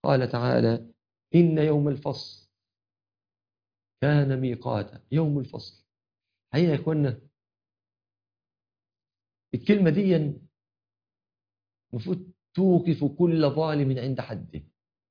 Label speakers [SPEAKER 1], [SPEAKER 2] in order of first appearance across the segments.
[SPEAKER 1] قال تعالى إن يوم الفصل كان ميقاتا يوم الفصل هيا يا إخوانا الكلمة دي المفروض توقف كل ظالم عند حده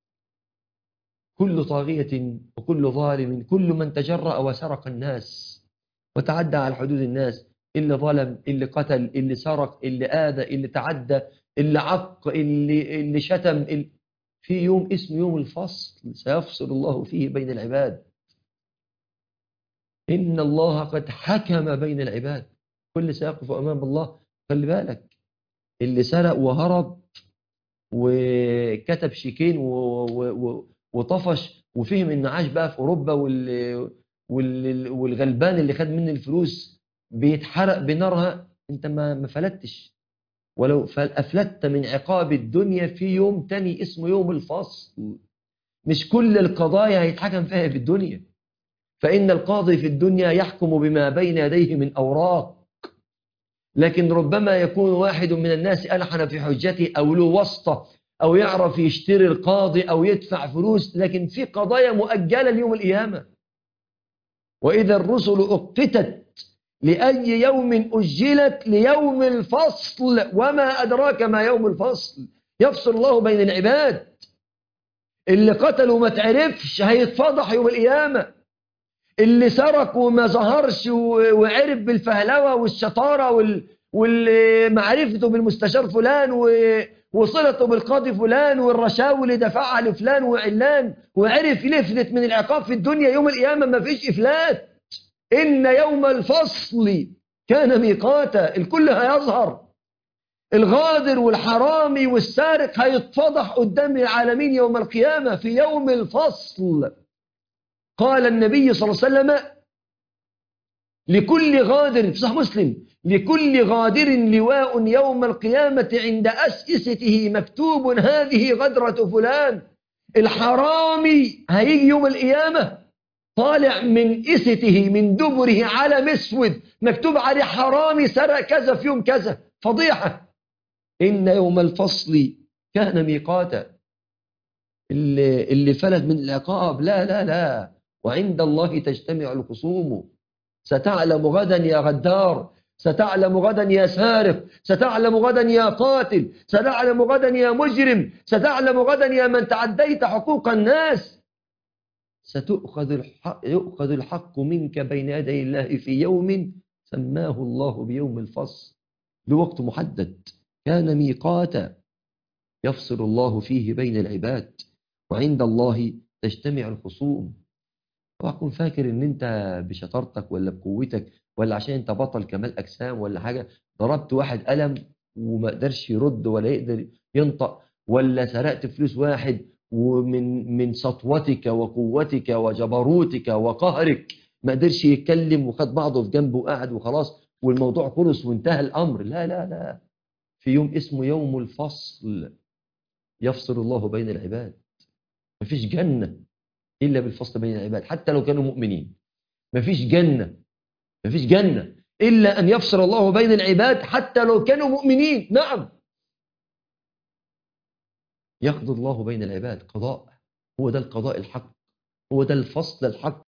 [SPEAKER 1] كل طاغية وكل ظالم كل من تجرأ وسرق الناس وتعدى على حدود الناس اللي ظلم اللي قتل اللي سرق اللي آذى اللي تعدى اللي عق اللي, اللي شتم اللي في يوم اسمه يوم الفصل سيفصل الله فيه بين العباد إن الله قد حكم بين العباد كل سيقف أمام الله خلي بالك اللي سرق وهرب وكتب شيكين و... و... و... وطفش وفهم ان عاش بقى في اوروبا وال... وال... والغلبان اللي خد مني الفلوس بيتحرق بنارها انت ما ما فلتش ولو افلتت من عقاب الدنيا في يوم تاني اسمه يوم الفصل مش كل القضايا هيتحكم فيها في الدنيا فإن القاضي في الدنيا يحكم بما بين يديه من أوراق لكن ربما يكون واحد من الناس ألحن في حجته أو له واسطة أو يعرف يشتري القاضي أو يدفع فلوس لكن في قضايا مؤجلة ليوم القيامة وإذا الرسل أقتت لأي يوم أجلت ليوم الفصل وما أدراك ما يوم الفصل يفصل الله بين العباد اللي قتلوا ما تعرفش هيتفضح يوم القيامة اللي سرق وما ظهرش وعرف بالفهلوة والشطارة وال... والمعرفته بالمستشار فلان و... وصلته بالقاضي فلان والرشاوي اللي دفعها لفلان وعلان وعرف يفلت من العقاب في الدنيا يوم القيامة ما فيش إفلات إن يوم الفصل كان ميقاتا الكل هيظهر الغادر والحرامي والسارق هيتفضح قدام العالمين يوم القيامة في يوم الفصل قال النبي صلى الله عليه وسلم لكل غادر في صحيح مسلم لكل غادر لواء يوم القيامة عند أسئسته مكتوب هذه غدرة فلان الحرامي هيجي يوم القيامة طالع من إسته من دبره على مسود مكتوب عليه حرامي سرق كذا في يوم كذا فضيحة إن يوم الفصل كان ميقاتا اللي, اللي فلت من العقاب لا لا لا وعند الله تجتمع الخصوم ستعلم غدا يا غدار ستعلم غدا يا سارق ستعلم غدا يا قاتل ستعلم غدا يا مجرم ستعلم غدا يا من تعديت حقوق الناس ستؤخذ الحق, يؤخذ الحق منك بين يدي الله في يوم سماه الله بيوم الفصل لوقت محدد كان ميقاتا يفصل الله فيه بين العباد وعند الله تجتمع الخصوم اوعى فاكر ان انت بشطارتك ولا بقوتك ولا عشان انت بطل كمال اجسام ولا حاجه ضربت واحد قلم وما قدرش يرد ولا يقدر ينطق ولا سرقت فلوس واحد ومن من سطوتك وقوتك وجبروتك وقهرك ما قدرش يتكلم وخد بعضه في جنبه وقعد وخلاص والموضوع خلص وانتهى الامر لا لا لا في يوم اسمه يوم الفصل يفصل الله بين العباد مفيش جنه إلا بالفصل بين العباد حتى لو كانوا مؤمنين مفيش جنة مفيش جنة إلا أن يفصل الله بين العباد حتى لو كانوا مؤمنين نعم يقضي الله بين العباد قضاء هو ده القضاء الحق هو ده الفصل الحق